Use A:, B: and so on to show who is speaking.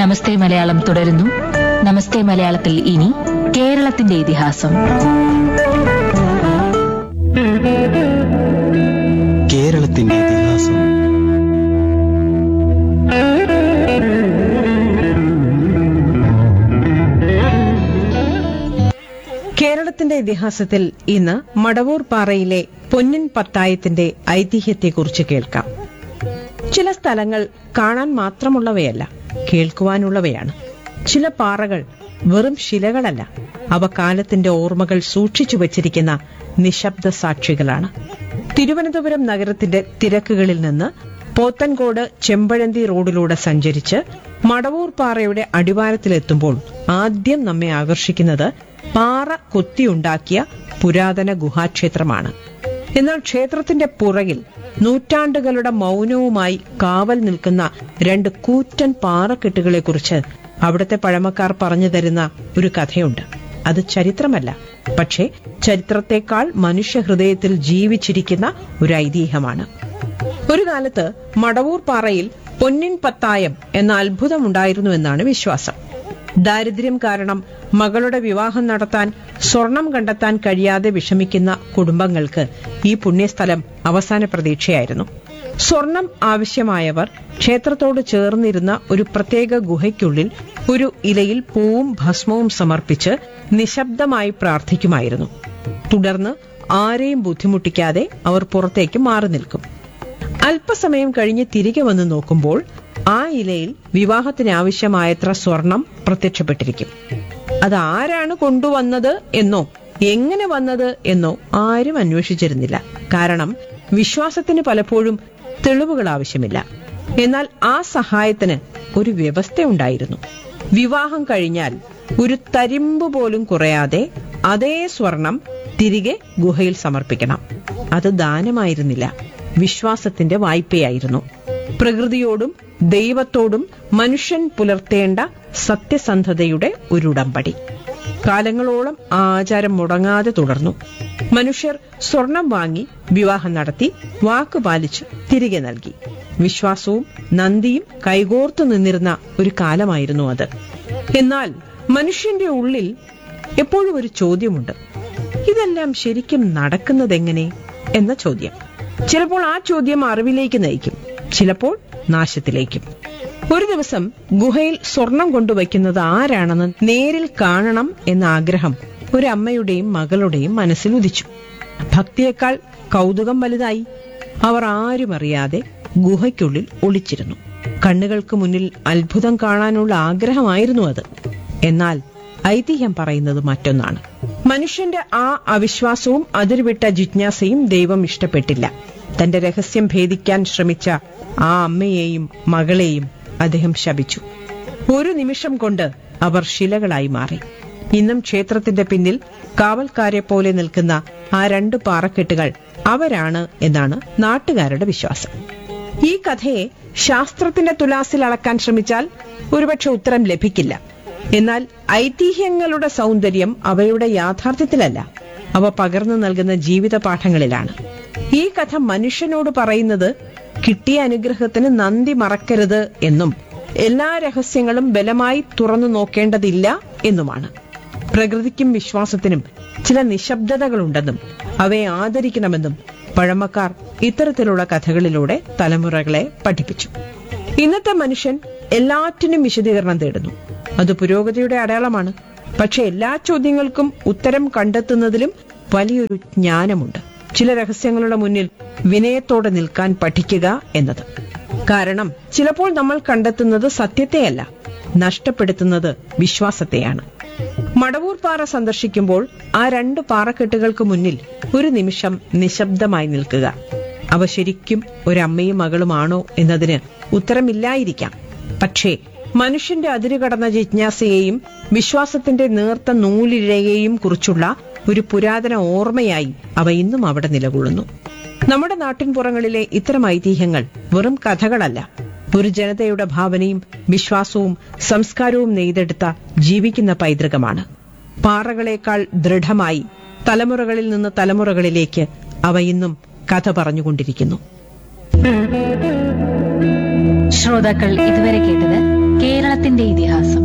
A: നമസ്തേ മലയാളം തുടരുന്നു നമസ്തേ മലയാളത്തിൽ ഇനി കേരളത്തിന്റെ ഇതിഹാസം
B: കേരളത്തിന്റെ ഇതിഹാസം
C: കേരളത്തിന്റെ ഇതിഹാസത്തിൽ ഇന്ന് മടവൂർ പാറയിലെ പൊന്നിൻ പത്തായത്തിന്റെ ഐതിഹ്യത്തെക്കുറിച്ച് കേൾക്കാം ചില സ്ഥലങ്ങൾ കാണാൻ മാത്രമുള്ളവയല്ല കേൾക്കുവാനുള്ളവയാണ് ചില പാറകൾ വെറും ശിലകളല്ല അവ കാലത്തിന്റെ ഓർമ്മകൾ സൂക്ഷിച്ചു വച്ചിരിക്കുന്ന നിശബ്ദ സാക്ഷികളാണ് തിരുവനന്തപുരം നഗരത്തിന്റെ തിരക്കുകളിൽ നിന്ന് പോത്തൻകോട് ചെമ്പഴന്തി റോഡിലൂടെ സഞ്ചരിച്ച് മടവൂർ പാറയുടെ അടിവാരത്തിലെത്തുമ്പോൾ ആദ്യം നമ്മെ ആകർഷിക്കുന്നത് പാറ കൊത്തിയുണ്ടാക്കിയ പുരാതന ഗുഹാക്ഷേത്രമാണ് എന്നാൽ ക്ഷേത്രത്തിന്റെ പുറകിൽ നൂറ്റാണ്ടുകളുടെ മൗനവുമായി കാവൽ നിൽക്കുന്ന രണ്ട് കൂറ്റൻ പാറക്കെട്ടുകളെക്കുറിച്ച് അവിടുത്തെ പഴമക്കാർ പറഞ്ഞു തരുന്ന ഒരു കഥയുണ്ട് അത് ചരിത്രമല്ല പക്ഷേ ചരിത്രത്തെക്കാൾ മനുഷ്യഹൃദയത്തിൽ ജീവിച്ചിരിക്കുന്ന ഒരു ഐതിഹ്യമാണ് ഒരു കാലത്ത് മടവൂർ പാറയിൽ പൊന്നിൻ പത്തായം എന്ന അത്ഭുതമുണ്ടായിരുന്നു എന്നാണ് വിശ്വാസം ദാരിദ്ര്യം കാരണം മകളുടെ വിവാഹം നടത്താൻ സ്വർണം കണ്ടെത്താൻ കഴിയാതെ വിഷമിക്കുന്ന കുടുംബങ്ങൾക്ക് ഈ പുണ്യസ്ഥലം അവസാന പ്രതീക്ഷയായിരുന്നു സ്വർണം ആവശ്യമായവർ ക്ഷേത്രത്തോട് ചേർന്നിരുന്ന ഒരു പ്രത്യേക ഗുഹയ്ക്കുള്ളിൽ ഒരു ഇലയിൽ പൂവും ഭസ്മവും സമർപ്പിച്ച് നിശബ്ദമായി പ്രാർത്ഥിക്കുമായിരുന്നു തുടർന്ന് ആരെയും ബുദ്ധിമുട്ടിക്കാതെ അവർ പുറത്തേക്ക് മാറി നിൽക്കും അല്പസമയം കഴിഞ്ഞ് തിരികെ വന്ന് നോക്കുമ്പോൾ ആ ഇലയിൽ വിവാഹത്തിന് ആവശ്യമായത്ര സ്വർണം പ്രത്യക്ഷപ്പെട്ടിരിക്കും അത് ആരാണ് കൊണ്ടുവന്നത് എന്നോ എങ്ങനെ വന്നത് എന്നോ ആരും അന്വേഷിച്ചിരുന്നില്ല കാരണം വിശ്വാസത്തിന് പലപ്പോഴും തെളിവുകൾ ആവശ്യമില്ല എന്നാൽ ആ സഹായത്തിന് ഒരു വ്യവസ്ഥയുണ്ടായിരുന്നു വിവാഹം കഴിഞ്ഞാൽ ഒരു തരിമ്പ് പോലും കുറയാതെ അതേ സ്വർണം തിരികെ ഗുഹയിൽ സമർപ്പിക്കണം അത് ദാനമായിരുന്നില്ല വിശ്വാസത്തിന്റെ വായ്പയായിരുന്നു പ്രകൃതിയോടും ദൈവത്തോടും മനുഷ്യൻ പുലർത്തേണ്ട സത്യസന്ധതയുടെ ഒരു ഉടമ്പടി കാലങ്ങളോളം ആ ആചാരം മുടങ്ങാതെ തുടർന്നു മനുഷ്യർ സ്വർണം വാങ്ങി വിവാഹം നടത്തി വാക്ക് പാലിച്ച് തിരികെ നൽകി വിശ്വാസവും നന്ദിയും കൈകോർത്തു നിന്നിരുന്ന ഒരു കാലമായിരുന്നു അത് എന്നാൽ മനുഷ്യന്റെ ഉള്ളിൽ എപ്പോഴും ഒരു ചോദ്യമുണ്ട് ഇതെല്ലാം ശരിക്കും നടക്കുന്നതെങ്ങനെ എന്ന ചോദ്യം ചിലപ്പോൾ ആ ചോദ്യം അറിവിലേക്ക് നയിക്കും ചിലപ്പോൾ നാശത്തിലേക്കും ഒരു ദിവസം ഗുഹയിൽ സ്വർണം കൊണ്ടുവയ്ക്കുന്നത് ആരാണെന്ന് നേരിൽ കാണണം എന്ന ആഗ്രഹം ഒരു അമ്മയുടെയും മകളുടെയും മനസ്സിൽ ഉദിച്ചു ഭക്തിയേക്കാൾ കൗതുകം വലുതായി അവർ ആരും അറിയാതെ ഗുഹയ്ക്കുള്ളിൽ ഒളിച്ചിരുന്നു കണ്ണുകൾക്ക് മുന്നിൽ അത്ഭുതം കാണാനുള്ള ആഗ്രഹമായിരുന്നു അത് എന്നാൽ ഐതിഹ്യം പറയുന്നത് മറ്റൊന്നാണ് മനുഷ്യന്റെ ആ അവിശ്വാസവും അതിർവിട്ട ജിജ്ഞാസയും ദൈവം ഇഷ്ടപ്പെട്ടില്ല തന്റെ രഹസ്യം ഭേദിക്കാൻ ശ്രമിച്ച ആ അമ്മയെയും മകളെയും അദ്ദേഹം ശപിച്ചു ഒരു നിമിഷം കൊണ്ട് അവർ ശിലകളായി മാറി ഇന്നും ക്ഷേത്രത്തിന്റെ പിന്നിൽ കാവൽക്കാരെ പോലെ നിൽക്കുന്ന ആ രണ്ട് പാറക്കെട്ടുകൾ അവരാണ് എന്നാണ് നാട്ടുകാരുടെ വിശ്വാസം ഈ കഥയെ ശാസ്ത്രത്തിന്റെ തുലാസിൽ അളക്കാൻ ശ്രമിച്ചാൽ ഒരുപക്ഷെ ഉത്തരം ലഭിക്കില്ല എന്നാൽ ഐതിഹ്യങ്ങളുടെ സൗന്ദര്യം അവയുടെ യാഥാർത്ഥ്യത്തിലല്ല അവ പകർന്നു നൽകുന്ന ജീവിത പാഠങ്ങളിലാണ് ഈ കഥ മനുഷ്യനോട് പറയുന്നത് കിട്ടിയ അനുഗ്രഹത്തിന് നന്ദി മറക്കരുത് എന്നും എല്ലാ രഹസ്യങ്ങളും ബലമായി തുറന്നു നോക്കേണ്ടതില്ല എന്നുമാണ് പ്രകൃതിക്കും വിശ്വാസത്തിനും ചില നിശബ്ദതകളുണ്ടെന്നും അവയെ ആദരിക്കണമെന്നും പഴമക്കാർ ഇത്തരത്തിലുള്ള കഥകളിലൂടെ തലമുറകളെ പഠിപ്പിച്ചു ഇന്നത്തെ മനുഷ്യൻ എല്ലാറ്റിനും വിശദീകരണം തേടുന്നു അത് പുരോഗതിയുടെ അടയാളമാണ് പക്ഷെ എല്ലാ ചോദ്യങ്ങൾക്കും ഉത്തരം കണ്ടെത്തുന്നതിലും വലിയൊരു ജ്ഞാനമുണ്ട് ചില രഹസ്യങ്ങളുടെ മുന്നിൽ വിനയത്തോടെ നിൽക്കാൻ പഠിക്കുക എന്നത് കാരണം ചിലപ്പോൾ നമ്മൾ കണ്ടെത്തുന്നത് സത്യത്തെയല്ല നഷ്ടപ്പെടുത്തുന്നത് വിശ്വാസത്തെയാണ് മടവൂർ പാറ സന്ദർശിക്കുമ്പോൾ ആ രണ്ട് പാറക്കെട്ടുകൾക്ക് മുന്നിൽ ഒരു നിമിഷം നിശബ്ദമായി നിൽക്കുക അവ ശരിക്കും ഒരമ്മയും മകളുമാണോ എന്നതിന് ഉത്തരമില്ലായിരിക്കാം പക്ഷേ മനുഷ്യന്റെ അതിരുകടന്ന ജിജ്ഞാസയെയും വിശ്വാസത്തിന്റെ നേർത്ത നൂലിഴയെയും കുറിച്ചുള്ള ഒരു പുരാതന ഓർമ്മയായി അവ ഇന്നും അവിടെ നിലകൊള്ളുന്നു നമ്മുടെ നാട്ടിൻപുറങ്ങളിലെ ഇത്തരം ഐതിഹ്യങ്ങൾ വെറും കഥകളല്ല ഒരു ജനതയുടെ ഭാവനയും വിശ്വാസവും സംസ്കാരവും നെയ്തെടുത്ത ജീവിക്കുന്ന പൈതൃകമാണ് പാറകളേക്കാൾ ദൃഢമായി തലമുറകളിൽ നിന്ന് തലമുറകളിലേക്ക് അവ ഇന്നും കഥ പറഞ്ഞുകൊണ്ടിരിക്കുന്നു
A: ശ്രോതാക്കൾ ഇതുവരെ കേട്ടത് കേരളത്തിന്റെ കേരളത്തിന്റെ ഇതിഹാസം